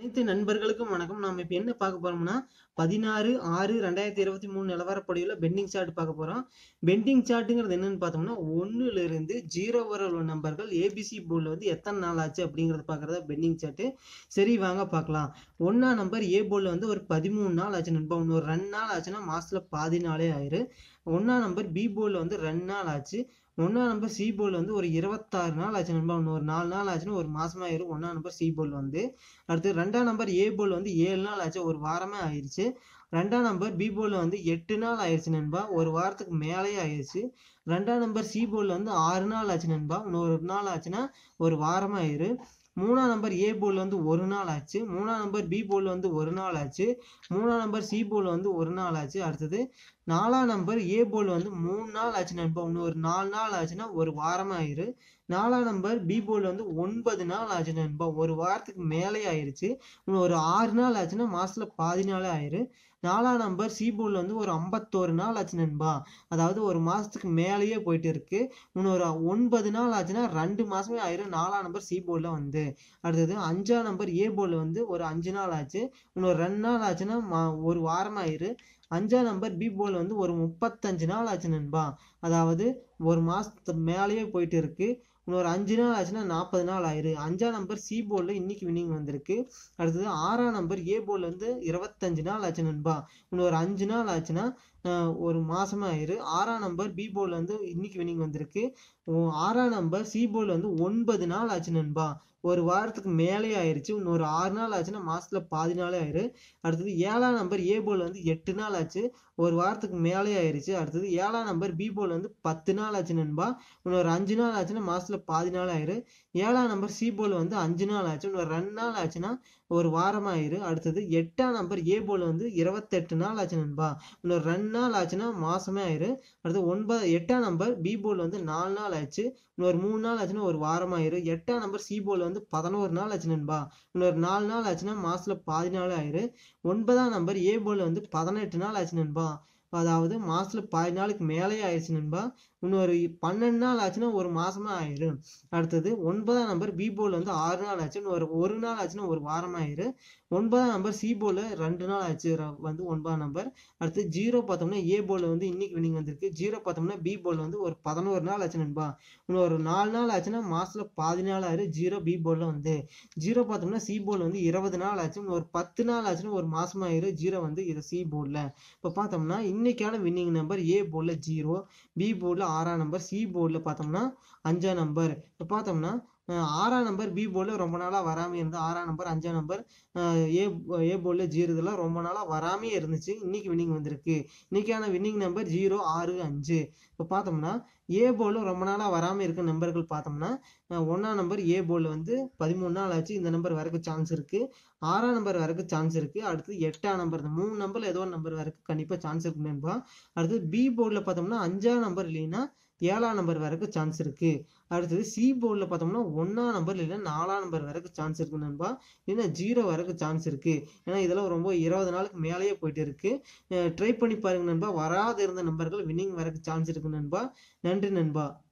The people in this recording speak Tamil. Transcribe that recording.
அனைத்து நண்பர்களுக்கும் வணக்கம். நாம இப்ப என்ன பார்க்க போறோம்னா, 16/6/2023 நிலவரப்படியுள்ள பெண்டிங் சார்ட் பார்க்க போறோம். பெண்டிங் சார்ட்ங்கிறது என்னன்னு பார்த்தோம்னா, 1ல இருந்து 0 வரை உள்ள நம்பர்கள் ஏபிசி போர்ட்ல வந்து எத்தன நாள் ஆச்சு அப்படிங்கிறத பார்க்கறது தான் பெண்டிங் சார்ட். சரி வாங்க பார்க்கலாம். 1ஆம் நம்பர் ஏ போர்ட்ல வந்து ஒரு 13 நாள் ஆச்சு நண்பா. இன்னும் ஒரு 2 நாள் ஆச்சுன்னா மாசத்துல பாதி நாளே ஆயிரும். 1ஆம் நம்பர் பி போர்ட்ல வந்து 2 நாள் ஆச்சு. 1ஆம் நம்பர் சி போர்ட்ல வந்து ஒரு 26 நாள் ஆச்சு நண்பா. இன்னும் ஒரு 4 நாள் ஆச்சுன்னா ஒரு மாசமே ஆயிரும் 1ஆம் நம்பர் சி போர்ட்ல வந்து. அடுத்து 2ஆம் நம்பர் ஏ போர்ட்ல வந்து 7 நாள் ஆச்சு. ஒரு வாரமே ஆயிருச்சு. 2ஆம் நம்பர் பி போர்ட்ல வந்து 8 நாள் ஆயிருச்சு நண்பா. ஒரு வாரத்துக்கு மேலயே ஆயிருச்சு. 2ஆம் நம்பர் சி போர்ட்ல வந்து 6 நாள் ஆச்சு நண்பா. இன்னும் ஒரு நாள் ஆச்சுன்னா ஒரு வாரமே ஆயிரும். 3ஆம் நம்பர் ஏ போர்ட்ல வந்து 1 நாள் ஆச்சு. 3ஆம் நம்பர் பி போர்ட்ல வந்து 1 நாள் ஆச்சு. 3ஆம் நம்பர் சி போர்ட்ல வந்து 1 நாள் ஆச்சு. அடுத்தது 4ஆம் நம்பர் ஏ போர்ட்ல வந்து 3 நாள் ஆச்சு நண்பா. இன்னும் ஒரு 4 நாள் ஆச்சுன்னா ஒரு வாரமே ஆயிரும். 4ஆம் நம்பர் பி போர்ட்ல வந்து 9 நாள் ஆச்சு நண்பா. ஒரு வாரத்துக்கு மேலயே ஆயிருச்சு. இன்னும் ஒரு 6 நாள் ஆச்சுன்னா மாசத்துல பாதி நாளே ஆயிரும். 4ஆம் நம்பர் சி போர்ட்ல வந்து ஒரு 51 நாள் ஆச்சு நண்பா. அதாவது ஒரு மாசத்துக்கு மேலயே போயிட்டு இருக்கு. இன்னும் ஒரு 9 நாள் ஆச்சுன்னா 2 மாசமே ஆயிரும் 4ஆம் நம்பர் சி போர்ட்ல வந்து. அடுத்தது 5ஆம் நம்பர் ஏ போர்ட்ல வந்து ஒரு 5 நாள் ஆச்சு. இன்னும் 2 நாள் ஆச்சுன்னா மா ஒரு வாரம் ஆயிரும். 5ஆம் நம்பர் பி போர்ட்ல வந்து ஒரு 35 நாள் ஆச்சு நண்பா. அதாவது ஒரு மாசத்துக்கு மேலயே போயிட்டு இருக்கு. இன்னும் ஒரு 5 நாள் ஆச்சுன்னா 40 நாள் ஆயிரும். 5ஆம் நம்பர் சி போர்ட்ல இன்னைக்கு வின்னிங் வந்திருக்கு. அடுத்தது 6ஆம் நம்பர் ஏ போர்ட்ல வந்து 25 நாள் ஆச்சு நண்பா. இன்னும் ஒரு 5 நாள் ஆச்சுன்னா அ ஒரு மாசமே ஆயிரும். 6ஆம் நம்பர் பி போர்ட்ல வந்து இன்னைக்கு வின்னிங் வந்திருக்கு. 6ஆம் நம்பர் சி போர்ட்ல வந்து 9 நாள் ஆச்சு நண்பா. ஒரு வாரத்துக்கு மேலயே ஆயிருச்சு. இன்னும் ஒரு 6 நாள் ஆச்சுன்னா மாசத்துல பாதி நாளே ஆயிரும். அடுத்தது 7ஆம் நம்பர் ஏ போர்ட்ல வந்து 8 நாள் ஆச்சு. ஒரு வாரத்துக்கு மேலயே ஆயிருச்சு. அடுத்தது 7ஆம் நம்பர் பி போர்ட்ல வந்து 10 நாள் ஆச்சு நண்பா. இன்னும் ஒரு 5 நாள் ஆச்சுன்னா மாசத்துல பாதி நாள் ஆயிரும். 7ஆம் நம்பர் சி போர்ட்ல வந்து 5 நாள் ஆச்சு. இன்னும் 2 நாள் ஆச்சுன்னா ஒரு வாரம் ஆயிரும். அடுத்தது 8ஆம் நம்பர் ஏ போர்ட்ல வந்து 28 நாள் ஆச்சு நண்பா. இன்னும் 2 நாள் ஆச்சுன்னா மாசமே ஆயிரும். அடுத்து 9 8ஆம் நம்பர் பி போர்ட்ல வந்து 4 நாள் ஆச்சு. இன்னும் ஒரு 3 நாள் ஆச்சுன்னா ஒரு வாரம் ஆயிரும். 8ஆம் நம்பர் சி போர்ட்ல வந்து 11 நாள் ஆச்சு நண்பா. இன்னும் ஒரு 4 நாள் ஆச்சுன்னா மாசத்துல பாதி நாளே ஆயிரும். 9ஆம் நம்பர் ஏ போர்ட்ல வந்து 18 நாள் ஆச்சு நண்பா. அதாவது மாசத்துல பாதி நாளுக்கு மேலயே ஆயிருச்சு நண்பா. இன்னும் ஒரு 12 நாள் ஆச்சுன்னா ஒரு மாசமே ஆயிரும். அடுத்தது 9ஆம் நம்பர் பி போர்ட்ல வந்து 6 நாள் ஆச்சு. இன்னும் ஒரு 1 நாள் ஆச்சுன்னா ஒரு வாரம் ஆயிரும். 9ஆம் நம்பர் சி போர்ட்ல 2 நாள் ஆச்சு ர வந்து 9ஆம் நம்பர். அடுத்து 0 பார்த்தோம்னா ஏ போர்ட்ல வந்து இன்னைக்கு வின்னிங் வந்திருக்கு. 0 பார்த்தோம்னா பி போர்ட்ல வந்து ஒரு 11 நாள் ஆச்சு நண்பா. இன்னும் ஒரு 4 நாள் ஆச்சுன்னா மாசத்துல பாதி நாள் ஆயிரும் 0 பி போர்ட்ல வந்து. 0 பார்த்தோம்னா சி போர்ட்ல வந்து 20 நாள் ஆச்சு. இன்னும் ஒரு 10 நாள் ஆச்சுன்னா ஒரு மாசம் ஆயிரும் 0 வந்து இது சி போர்ட்ல. இப்ப பார்த்தோம்னா இன்னைக்கான வின்னிங் நம்பர் ஏ போர்ட்ல 0, பி போர்ட்ல 6ஆம் நம்பர், சி போர்ட்ல பார்த்தோம்னா 5ஆம் நம்பர். இப்ப பார்த்தோம்னா அ 6ஆம் நம்பர் பி போர்ட்ல ரொம்ப நாளா வராம இருந்தது. 6ஆம் நம்பர், 5ஆம் நம்பர் அ ஏ ஏ போர்ட்ல 0 இதெல்லாம் ரொம்ப நாளா வராமயே இருந்துச்சு. இன்னைக்கு வின்னிங் வந்திருக்கு. இன்னைக்கான வின்னிங் நம்பர் 0, 6, 5. இப்ப பார்த்தோம்னா ஏ போர்ட்ல ரொம்ப நாளா வராம இருக்க நம்பர்கள் பார்த்தோம்னா, அ 1ஆம் நம்பர் ஏ போர்ட்ல வந்து 13 நாள் ஆச்சு. இந்த நம்பர் வரக்கு சான்ஸ் இருக்கு. 6ஆம் நம்பர் வரக்கு சான்ஸ் இருக்கு. அடுத்து 8ஆம் நம்பர் இந்த 3 நம்பர்ல ஏதோ ஒரு நம்பர் வரக்கு கண்டிப்பா சான்ஸ் இருக்கு நண்பா. அடுத்தது பி போர்ட்ல பார்த்தோம்னா 5ஆம் நம்பர் இல்லைன்னா 7ஆம் நம்பர் வரக்கு சான்ஸ் இருக்கு. அடுத்தது சி போர்ட்ல பார்த்தோம்னா 1ஆம் நம்பர் இல்லைன்னா 4ஆம் நம்பர் வரக்கு சான்ஸ் இருக்கு நண்பா. இல்லைன்னா 0 வரக்கு சான்ஸ் இருக்கு. ஏன்னா இதெல்லாம் ரொம்ப 20 நாளுக்கு மேலயே போயிட்டு இருக்கு. அ ட்ரை பண்ணி பாருங்க நண்பா. வராத இருந்த நம்பர்கள் வின்னிங் வரக்கு சான்ஸ் இருக்கு நண்பா. நன்றி நண்பா.